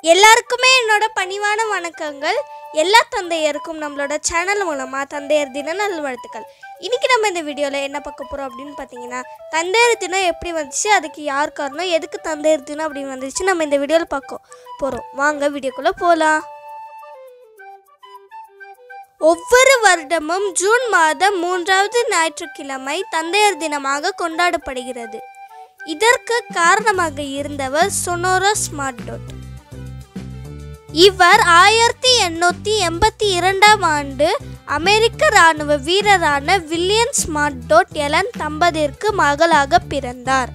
எல்லாருக்குமே என்னோட பணிவான வணக்கங்கள் எல்லா தந்தையருக்கும் நம்மளோட சேனல் மூலமாக தந்தையர் தின நல்வாழ்த்துக்கள் இன்னைக்கு நம்ம இந்த வீடியோவில் என்ன பார்க்க போகிறோம் அப்படின்னு பார்த்தீங்கன்னா தந்தையர் தினம் எப்படி வந்துச்சு அதுக்கு யார் காரணம் எதுக்கு தந்தையர் தினம் அப்படின்னு வந்துச்சு நம்ம இந்த வீடியோவில் பார்க்க போகிறோம் வாங்க வீடியோக்குள்ளே போகலாம் ஒவ்வொரு வருடமும் ஜூன் மாதம் மூன்றாவது ஞாயிற்றுக்கிழமை தந்தையர் தினமாக கொண்டாடப்படுகிறது இதற்கு காரணமாக இருந்தவர் சொனோரா ஸ்மார்ட் டோட் இவர் ஆயிரத்தி எண்ணூற்றி எண்பத்தி இரண்டாம் ஆண்டு அமெரிக்க இராணுவ வீரரான வில்லியம் ஸ்மார்ட் டோட் எலன் தம்பதிற்கு மகளாக பிறந்தார்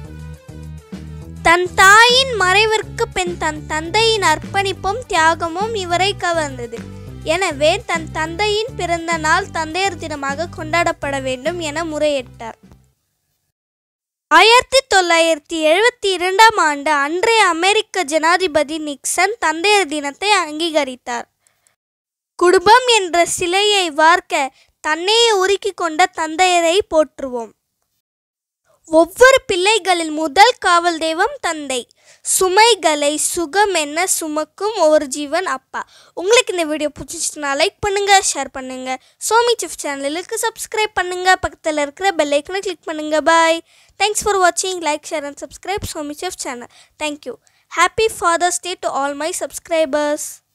தன் தாயின் மறைவிற்கு பின் தன் தந்தையின் அர்ப்பணிப்பும் தியாகமும் இவரை கவர்ந்தது எனவே தன் தந்தையின் பிறந்த நாள் தந்தையர் தினமாக கொண்டாடப்பட வேண்டும் என முறையிட்டார் ஆயிரத்தி தொள்ளாயிரத்தி எழுபத்தி இரண்டாம் ஆண்டு அன்றைய அமெரிக்க ஜனாதிபதி நிக்சன் தந்தையர் தினத்தை அங்கீகரித்தார் குடும்பம் என்ற சிலையை வார்க்க தன்னையே உருக்கி கொண்ட தந்தையரை போற்றுவோம் ஒவ்வொரு பிள்ளைகளின் முதல் காவல் தெய்வம் தந்தை சுமைகளை சுகம் என்ன சுமக்கும் ஒரு ஜீவன் அப்பா உங்களுக்கு இந்த வீடியோ பிடிச்சிச்சுன்னா லைக் பண்ணுங்க ஷேர் பண்ணுங்க சோமி சிஃப் சேனலுக்கு சப்ஸ்கிரைப் பண்ணுங்க பக்கத்தில் இருக்கிற பெல் ஐக்கனை கிளிக் பண்ணுங்க பாய் தேங்க்ஸ் ஃபார் வாட்சிங் லைக் ஷேர் அண்ட் சப்ஸ்கிரைப் சோமி சிஃப் channel thank you happy father's day to all my subscribers